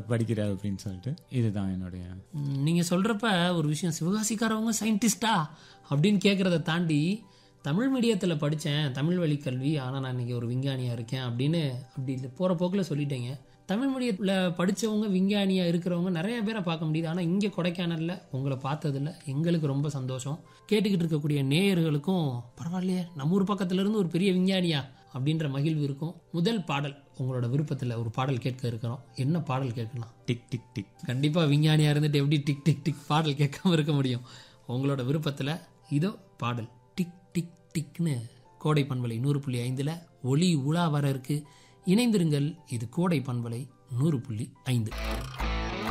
படிக்கிற அப்படின்னு சொல்லிட்டு இதுதான் என்னுடைய ம், நீங்க சொல்றப்ப ஒரு விஷயம் சிவகாசிக்காரவங்க சயின்டிஸ்டா அப்படின்னு கேட்கறத தாண்டி தமிழ் மீடியத்தில் படித்தேன் தமிழ் வழி கல்வி ஆனால் நான் இன்னைக்கு ஒரு விஞ்ஞானியாக இருக்கேன் அப்படின்னு அப்படி போகிற போக்கில் சொல்லிட்டேங்க தமிழ் மீடியத்தில் படித்தவங்க விஞ்ஞானியாக இருக்கிறவங்க நிறைய பேரை பார்க்க முடியுது ஆனால் இங்கே கொடைக்கானலில் உங்களை பார்த்ததில்ல எங்களுக்கு ரொம்ப சந்தோஷம் கேட்டுக்கிட்டு இருக்கக்கூடிய நேயர்களுக்கும் பரவாயில்லையே நம்ம ஊர் பக்கத்துல இருந்து ஒரு பெரிய விஞ்ஞானியா அப்படின்ற மகிழ்வு இருக்கும் முதல் பாடல் உங்களோட விருப்பத்தில் ஒரு பாடல் கேட்க இருக்கிறோம் என்ன பாடல் கேட்கலாம் டிக் டிக் டிக் கண்டிப்பாக விஞ்ஞானியாக இருந்துட்டு எப்படி டிக் டிக் டிக் பாடல் கேட்காம இருக்க முடியும் உங்களோட விருப்பத்தில் இதோ பாடல் டிக் டிக் டிக்னு கோடை பண்பலை நூறு புள்ளி ஐந்தில் ஒளி உலா வர இருக்கு இணைந்திருங்கள் இது கோடை பண்பலை நூறு புள்ளி ஐந்து